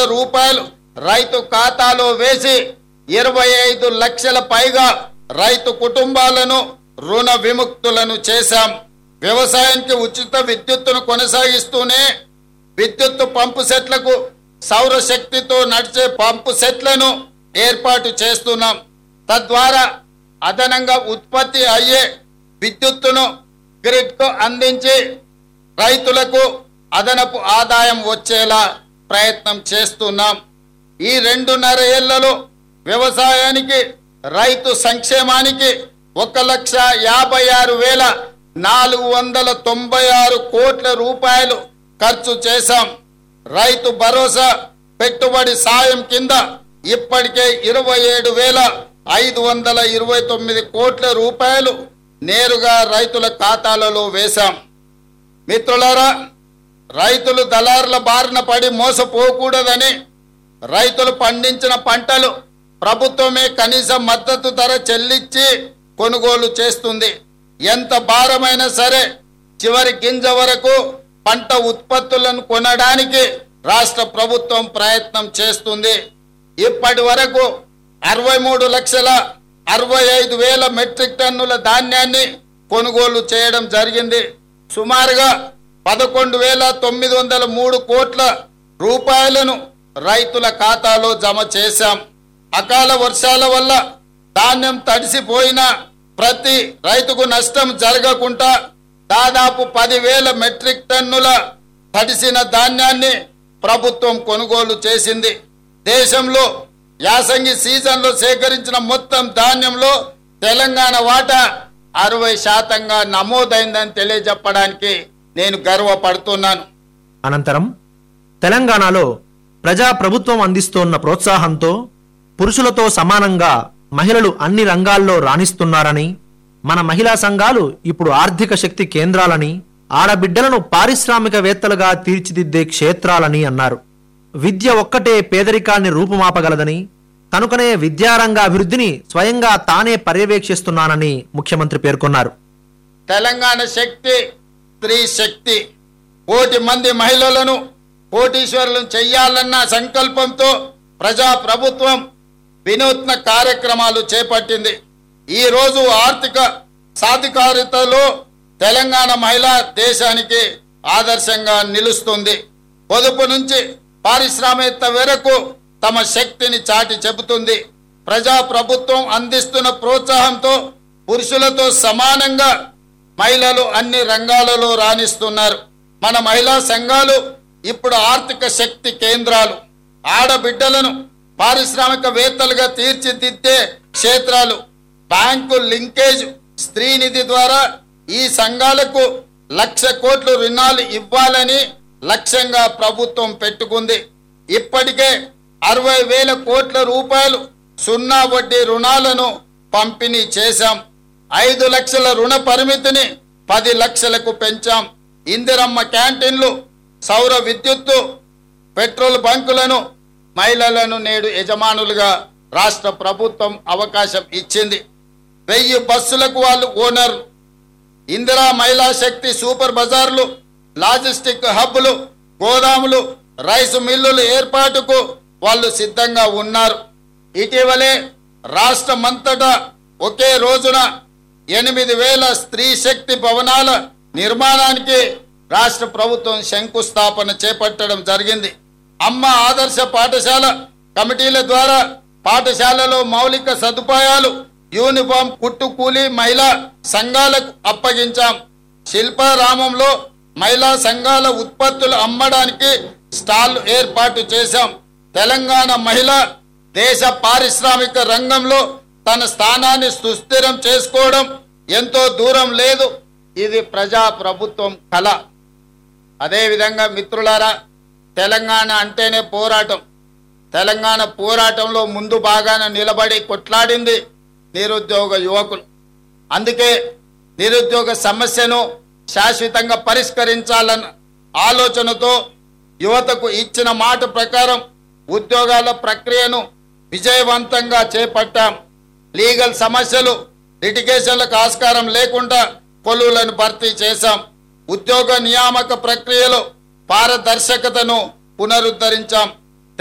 రూపాయలు రైతు ఖాతాలో వేసి ఇరవై ఐదు లక్షల పైగా రైతు కుటుంబాలను రుణ విముక్తులను చేశాం వ్యవసాయానికి ఉచిత విద్యుత్తును కొనసాగిస్తూనే విద్యుత్తు పంపు సెట్లకు సౌర శక్తితో నడిచే పంపు సెట్లను ఏర్పాటు చేస్తున్నాం తద్వారా అదనంగా ఉత్పత్తి అయ్యే విద్యుత్తును గ్రిడ్కు అందించి రైతులకు అదనపు ఆదాయం వచ్చేలా ప్రయత్నం చేస్తున్నాం ఈ రెండున్నర ఏళ్లలో వ్యవసాయానికి రైతు సంక్షేమానికి ఒక లక్ష యాభై ఆరు వేల నాలుగు వందల తొంభై ఆరు కోట్ల రూపాయలు ఖర్చు చేశాం రైతు భరోసా పెట్టుబడి సాయం కింద ఇప్పటికే ఇరవై ఏడు వేల ఐదు వందల ఇరవై తొమ్మిది కోట్ల రూపాయలు నేరుగా రైతుల ఖాతాలలో వేశాం మిత్రులారా రైతులు దళారుల బారిన పడి మోసపోకూడదని రైతులు పండించిన పంటలు ప్రభుత్వమే కనీస మద్దతు ధర చెల్లించి కొనుగోలు చేస్తుంది ఎంత భారమైనా సరే చివరి గింజ వరకు పంట ఉత్పత్తులను కొనడానికి రాష్ట్ర ప్రభుత్వం ప్రయత్నం చేస్తుంది ఇప్పటి వరకు అరవై మూడు లక్షల అరవై ఐదు వేల మెట్రిక్ టన్నుల ధాన్యాన్ని కొనుగోలు చేయడం జరిగింది సుమారుగా పదకొండు వేల తొమ్మిది వందల మూడు కోట్ల రూపాయలను రైతుల ఖాతాలో జమ చేశాం అకాల వర్షాల వల్ల ధాన్యం తడిసిపోయినా ప్రతి రైతుకు నష్టం జరగకుండా దాదాపు పదివేల మెట్రిక్ టన్నుల తడిసిన ధాన్యాన్ని ప్రభుత్వం కొనుగోలు చేసింది దేశంలో యాసంగి సీజన్లో సేకరించిన మొత్తం ధాన్యంలో తెలంగాణ వాటా అరవై శాతంగా నమోదైందని తెలియజెప్పడానికి నేను గర్వపడుతున్నాను అనంతరం తెలంగాణలో ప్రజా ప్రభుత్వం అందిస్తోన్న ప్రోత్సాహంతో పురుషులతో సమానంగా మహిళలు అన్ని రంగాల్లో రాణిస్తున్నారని మన మహిళా సంఘాలు ఇప్పుడు ఆర్థిక శక్తి కేంద్రాలని ఆడబిడ్డలను పారిశ్రామికవేత్తలుగా తీర్చిదిద్దే క్షేత్రాలని అన్నారు విద్య ఒక్కటే పేదరికాన్ని రూపుమాపగలదని కనుకనే విద్యారంగ అభివృద్ధిని స్వయంగా తానే పర్యవేక్షిస్తున్నానని ముఖ్యమంత్రి పేర్కొన్నారు తెలంగాణ శక్తి స్త్రీ శక్తి కోటి మంది మహిళలను కోటీశ్వరులను చెయ్యాలన్న సంకల్పంతో ప్రజా ప్రభుత్వం వినూత్న కార్యక్రమాలు చేపట్టింది ఈ రోజు ఆర్థిక సాధికారితలో తెలంగాణ మహిళ దేశానికి ఆదర్శంగా నిలుస్తుంది పొదుపు నుంచి పారిశ్రామికత వరకు తమ శక్తిని చాటి చెబుతుంది ప్రజా ప్రభుత్వం అందిస్తున్న ప్రోత్సాహంతో పురుషులతో సమానంగా మహిళలు అన్ని రంగాలలో రాణిస్తున్నారు మన మహిళా సంఘాలు ఇప్పుడు ఆర్థిక శక్తి కేంద్రాలు ఆడబిడ్డలను పారిశ్రామికవేత్తలుగా తీర్చిదిద్దే క్షేత్రాలు బ్యాంకు లింకేజ్ స్త్రీ నిధి ద్వారా ఈ సంఘాలకు లక్ష కోట్లు రుణాలు ఇవ్వాలని లక్ష్యంగా ప్రభుత్వం పెట్టుకుంది ఇప్పటికే అరవై వేల కోట్ల రూపాయలు సున్నా వడ్డీ రుణాలను పంపిణీ చేశాం ఐదు లక్షల రుణ పరిమితిని పది లక్షలకు పెంచాం ఇందిరమ్మ క్యాంటీన్లు సౌర విద్యుత్తు పెట్రోల్ బంకులను మహిళలను నేడు యజమానులుగా రాష్ట్ర ప్రభుత్వం అవకాశం ఇచ్చింది వెయ్యి బస్సులకు వాళ్ళు ఓనర్ ఇందిరా మహిళా శక్తి సూపర్ బజార్లు లాజిస్టిక్ హబ్బులు గోదాములు రైసు మిల్లులు ఏర్పాటుకు వాళ్ళు సిద్ధంగా ఉన్నారు ఇటీవలే రాష్ట్రమంతటా ఒకే రోజున ఎనిమిది వేల స్త్రీ శక్తి భవనాల నిర్మాణానికి రాష్ట్ర ప్రభుత్వం శంకుస్థాపన చేపట్టడం జరిగింది అమ్మ ఆదర్శ పాఠశాల కమిటీల ద్వారా పాఠశాలలో మౌలిక సదుపాయాలు యూనిఫామ్ కుట్టు కూలీ మహిళా సంఘాలకు అప్పగించాం శిల్పారామంలో మహిళా సంఘాల ఉత్పత్తులు అమ్మడానికి స్టాల్ ఏర్పాటు చేశాం తెలంగాణ మహిళ దేశ పారిశ్రామిక రంగంలో తన స్థానాన్ని సుస్థిరం చేసుకోవడం ఎంతో దూరం లేదు ఇది ప్రజా ప్రభుత్వం కళ అదేవిధంగా మిత్రులారా తెలంగాణ అంటేనే పోరాటం తెలంగాణ పోరాటంలో ముందు బాగాన నిలబడి కొట్లాడింది నిరుద్యోగ యువకులు అందుకే నిరుద్యోగ సమస్యను శాశ్వతంగా పరిష్కరించాలన్న ఆలోచనతో యువతకు ఇచ్చిన మాట ప్రకారం ఉద్యోగాల ప్రక్రియను విజయవంతంగా చేపట్టాం లీగల్ సమస్యలు లిటిగేషన్లకు ఆస్కారం లేకుండా కొలువులను భర్తీ చేశాం ఉద్యోగ నియామక ప్రక్రియలో పారదర్శకతను పునరుద్ధరించాం